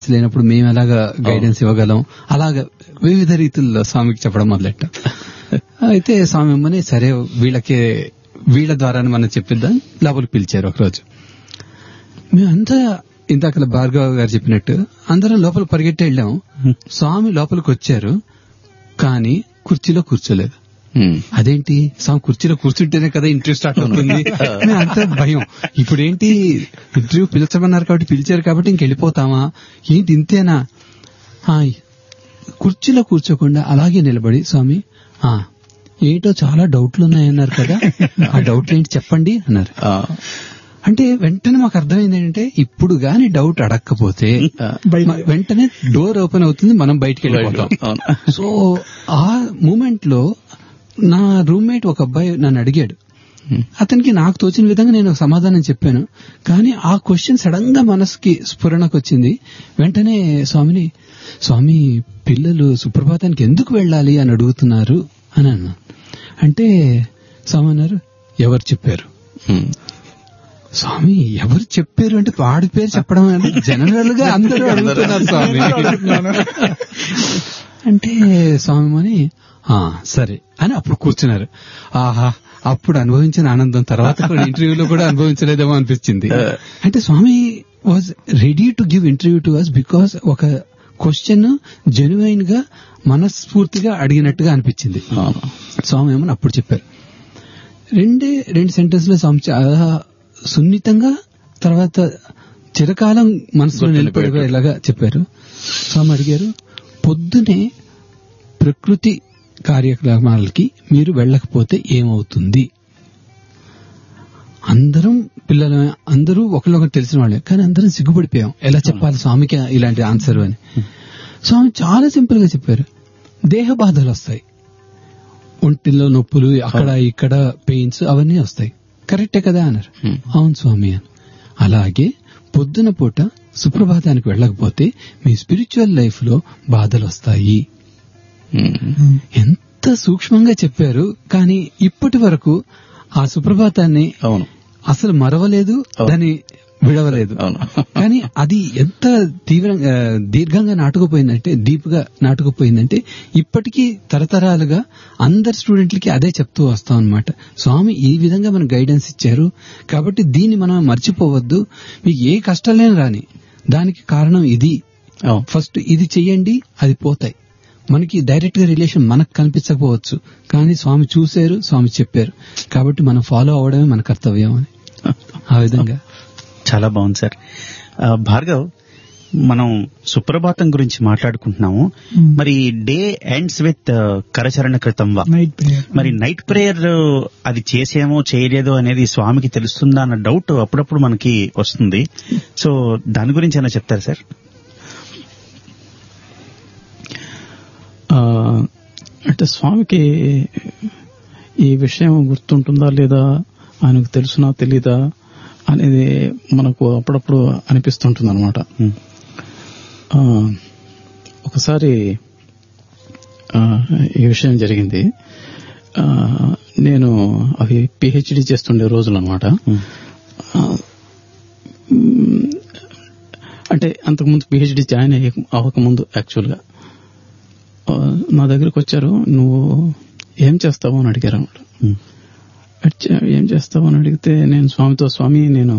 పరిస్థితి లేనప్పుడు మేము ఎలాగా గైడెన్స్ ఇవ్వగలం అలాగా వివిధ రీతుల్లో స్వామికి చెప్పడం మొదలెట్టాం అయితే స్వామి అమ్మని సరే వీళ్ళకి వీళ్ళ ద్వారానే మనం చెప్పిద్దాం లోపలికి పిలిచారు ఒకరోజు మేమంతా ఇందాక భార్గవ గారు చెప్పినట్టు అందరం లోపల పరిగెట్టి వెళ్ళాం స్వామి లోపలికి వచ్చారు కానీ కుర్చీలో కూర్చోలేదు అదేంటి స్వామి కుర్చీలో కూర్చుంటేనే కదా ఇంటర్వ్యూ స్టార్ట్ అవుతుంది మేము అంత భయం ఇప్పుడు ఏంటి ఇంటర్వ్యూ పిలిచమన్నారు కాబట్టి పిలిచారు కాబట్టి ఇంకెళ్ళిపోతామా ఏంటి ఇంతేనా ఆ, కుర్చీలో కూర్చోకుండా అలాగే నిలబడి స్వామి ఆ ఏంటో చాలా డౌట్లు ఉన్నాయన్నారు కదా ఆ డౌట్లు ఏంటి చెప్పండి అన్నారు అంటే వెంటనే మాకు అర్థమైంది ఏంటంటే ఇప్పుడు గాని డౌట్ అడగకపోతే మ- వెంటనే డోర్ ఓపెన్ అవుతుంది మనం బయటికి వెళ్ళిపోతాం సో ఆ మూమెంట్ లో నా రూమ్మేట్ ఒక అబ్బాయి నన్ను అడిగాడు అతనికి నాకు తోచిన విధంగా నేను ఒక సమాధానం చెప్పాను కానీ ఆ క్వశ్చన్ సడన్ గా మనసుకి స్ఫురణకు వచ్చింది వెంటనే స్వామిని స్వామి పిల్లలు సుప్రభాతానికి ఎందుకు వెళ్ళాలి అని అడుగుతున్నారు అని అన్నాను అంటే స్వామి అన్నారు ఎవరు చెప్పారు స్వామి ఎవరు చెప్పారు అంటే వాడి పేరు చెప్పడం అంటే జనరల్ గా అందరూ అడుగుతున్నారు స్వామి అంటే స్వామి అని "ఆ, సరే అని అప్పుడు కూర్చున్నారు ఆహా అప్పుడు అనుభవించిన ఆనందం తర్వాత కూడా ఇంటర్వ్యూలో కూడా అనుభవించలేదేమో అనిపించింది అంటే Swami was ready to give interview to us because ఒక క్వశ్చన్ జెన్యున్ గా మనస్ఫూర్తిగా అడిగినట్టుగా అనిపించింది స్వామి ఏమని అప్పుడు చెప్పారు రెండే రెండు సెంటెన్స్ లో స్వామి చాలా సున్నితంగా తర్వాత చిరకాలం మనసులో నిలిపేలాగా చెప్పారు స్వామి అడిగారు పొద్దునే ప్రకృతి కార్యక్రమాలకి మీరు వెళ్ళకపోతే ఏమవుతుంది అందరం పిల్లలు అందరూ ఒకరికొకరు తెలిసిన వాళ్ళే కానీ అందరం సిగ్గుపడిపోయాం ఎలా చెప్పాలి స్వామికి ఇలాంటి ఆన్సర్ అని స్వామి చాలా సింపుల్ గా చెప్పారు దేహ బాధలు వస్తాయి ఒంటిలో నొప్పులు అక్కడ ఇక్కడ పెయిన్స్ అవన్నీ వస్తాయి కరెక్టే కదా అన్నారు అవును స్వామి అని అలాగే పొద్దున పూట సుప్రభాతానికి వెళ్ళకపోతే మీ స్పిరిచువల్ లైఫ్ లో బాధలు వస్తాయి ఎంత సూక్ష్మంగా చెప్పారు కానీ ఇప్పటి వరకు ఆ సుప్రభాతాన్ని అవును అసలు మరవలేదు దాన్ని విడవలేదు అవును. కానీ అది ఎంత తీవ్రంగా దీర్ఘంగా నాటుకుపోయిందంటే డీప్ గా నాటుకుపోయిందంటే ఇప్పటికీ తరతరాలుగా అందరి స్టూడెంట్లకి అదే చెప్తూ వస్తాం అనమాట స్వామి ఈ విధంగా మనకు గైడెన్స్ ఇచ్చారు కాబట్టి దీన్ని మనం మర్చిపోవద్దు మీకు ఏ కష్టాలైనా రాని దానికి కారణం ఇది అవును ఫస్ట్ ఇది చెయ్యండి అది పోతాయి మనకి డైరెక్ట్ గా రిలేషన్ మనకు కనిపించకపోవచ్చు కానీ స్వామి చూశారు స్వామి చెప్పారు కాబట్టి మనం ఫాలో అవడమే మన కర్తవ్యం అని ఆ విధంగా చాలా బాగుంది సార్ ఆ, భార్గవ్ మనం సుప్రభాతం గురించి మాట్లాడుకుంటున్నాము మరి డే ఎండ్స్ విత్ కరచరణ కృతం వా నైట్ ప్రేయర్ మరి నైట్ ప్రేయర్ అది చేసేమో చేయలేదో అనేది స్వామికి తెలుస్తుందా అన్న డౌట్ అప్పుడప్పుడు మనకి వస్తుంది సో దాని గురించి ఏమైనా చెప్తారు సార్ ఆ, అంటే స్వామికి ఈ విషయం గుర్తుంటుందా లేదా ఆయనకు తెలుసునా తెలీదా అనేది మనకు అప్పుడప్పుడు అనిపిస్తుంటుంది అనమాట ఒకసారి ఆ, ఈ విషయం జరిగింది ఆ, నేను అవి పిహెచ్డి చేస్తుండే రోజులు అనమాట అంటే అంతకుముందు పిహెచ్డి జాయిన్ అయ్యే అవ్వకముందు యాక్చువల్గా ఆ, నా దగ్గరికి వచ్చారు నువ్వు ఏం చేస్తావు అని అడిగారు అన్నమాట అచ్చ- ఏం చేస్తావు అని అడిగితే నేను స్వామితో స్వామి నేను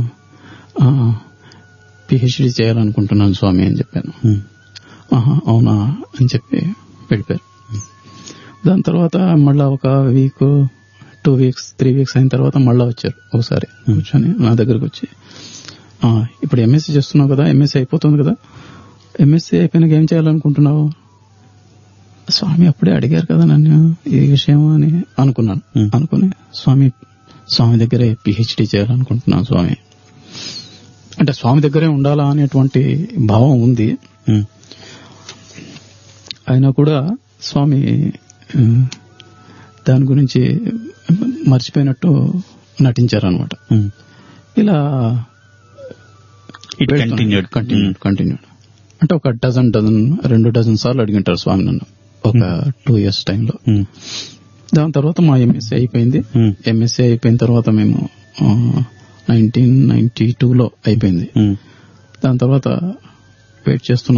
పిహెచ్డి చేయాలనుకుంటున్నాను స్వామి అని చెప్పాను ఆహా, అవునా అని చెప్పి వెళ్ళిపోయారు దాని తర్వాత మళ్ళా ఒక week two weeks three weeks అయిన తర్వాత మళ్ళా వచ్చారు ఒకసారి కూర్చొని నా దగ్గరకు వచ్చి "ఆ, ఇప్పుడు ఎంఎస్సీ చేస్తున్నావు కదా ఎంఎస్సీ అయిపోతుంది కదా ఎంఎస్సీ అయిపోయినాక ఏం చేయాలనుకుంటున్నావు స్వామి అప్పుడే అడిగారు కదా నన్ను ఈ విషయం అని అనుకున్నాను Hmm. అనుకుని స్వామి స్వామి దగ్గరే పిహెచ్డి చేయాలనుకుంటున్నాను స్వామి అంటే స్వామి దగ్గరే ఉండాలా అనేటువంటి భావం ఉంది అయినా కూడా స్వామి ఆ, దాని గురించి మర్చిపోయినట్టు నటించారనమాట ఇలా It continued. కంటిన్యూడ్ కంటిన్యూడ్ అంటే ఒక డజన్ డజన్ రెండు డజన్ సార్లు అడిగింటారు స్వామి నన్ను ఒక టూ ఇయర్స్ టైంలో దాని తర్వాత మా ఎంఎస్సీ అయిపోయింది Hmm. ఎంఎస్సీ అయిపోయిన తర్వాత మేము నైన్టీన్ నైన్టీ టూలో అయిపోయింది దాని తర్వాత వెయిట్ చేస్తున్న